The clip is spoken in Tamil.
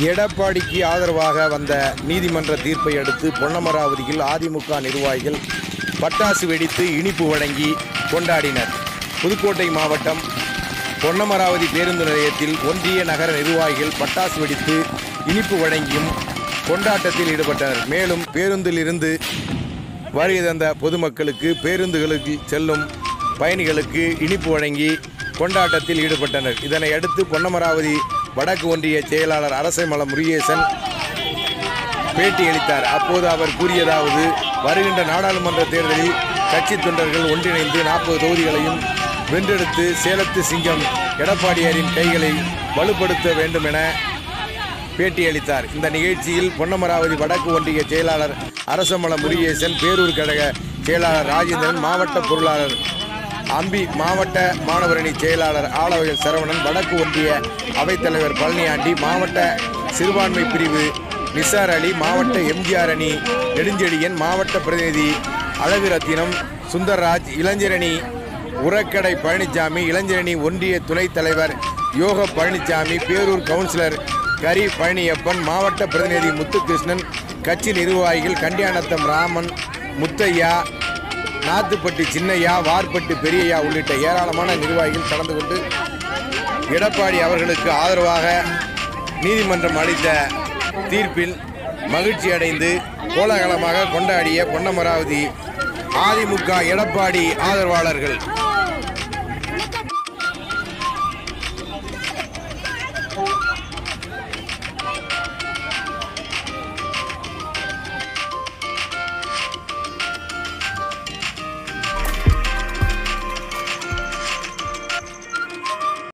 எடப்பாடிக்கு ஆதரவாக வந்த நீதிமன்ற தீர்ப்பை அடுத்து பொன்னமராவதியில் அதிமுக நிர்வாகிகள் பட்டாசு வெடித்து இனிப்பு வழங்கி கொண்டாடினர் புதுக்கோட்டை மாவட்டம் பொன்னமராவதி பேருந்து நிலையத்தில் ஒன்றிய நகர நிர்வாகிகள் பட்டாசு வெடித்து இனிப்பு வழங்கியும் கொண்டாட்டத்தில் ஈடுபட்டனர் மேலும் பேருந்திலிருந்து வருகை தந்த பொதுமக்களுக்கு பேருந்துகளுக்கு செல்லும் பயணிகளுக்கு இனிப்பு வழங்கி கொண்டாட்டத்தில் ஈடுபட்டனர் இதனை அடுத்து பொன்னமராவதி வடக்கு ஒன்றிய செயலாளர் அரசமலம் முருகேசன் பேட்டியளித்தார் அப்போது அவர் கூறியதாவது வருகின்ற நாடாளுமன்ற தேர்தலில் கட்சி தொண்டர்கள் ஒன்றிணைந்து நாற்பது தொகுதிகளையும் வென்றெடுத்து சேலத்து சிங்கம் எடப்பாடியாரின் கைகளை வலுப்படுத்த வேண்டும் என பேட்டியளித்தார் இந்த நிகழ்ச்சியில் பொன்னமராவதி வடக்கு ஒன்றிய செயலாளர் அரசமலம் முருகேசன் பேரூர் கழக செயலாளர் ராஜேந்திரன் மாவட்ட பொருளாளர் அம்பி மாவட்ட மாணவரணி செயலாளர் ஆலவயல் சரவணன் வடக்கு ஒன்றிய அவைத்தலைவர் பழனியாண்டி மாவட்ட சிறுபான்மை பிரிவு நிசார் அலி மாவட்ட எம்ஜிஆர் அணி நெடுஞ்செழியன் மாவட்ட பிரதிநிதி அழகு ரத்தினம் சுந்தர்ராஜ் இளைஞரணி உரக்கடை பழனிசாமி இளைஞரணி ஒன்றிய துணைத் தலைவர் யோக பழனிசாமி பேரூர் கவுன்சிலர் கரி பழனியப்பன் மாவட்ட பிரதிநிதி முத்துகிருஷ்ணன் கட்சி நிர்வாகிகள் கண்டியானத்தம் ராமன் முத்தையா நாத்துப்பட்டி சின்னையா வார்பட்டு பெரியய்யா உள்ளிட்ட ஏராளமான நிர்வாகிகள் கலந்து கொண்டு எடப்பாடி அவர்களுக்கு ஆதரவாக நீதிமன்றம் அளித்த தீர்ப்பில் மகிழ்ச்சி அடைந்து கோலாகலமாக கொண்டாடிய பொன்னமராவதி அதிமுக எடப்பாடி ஆதரவாளர்கள்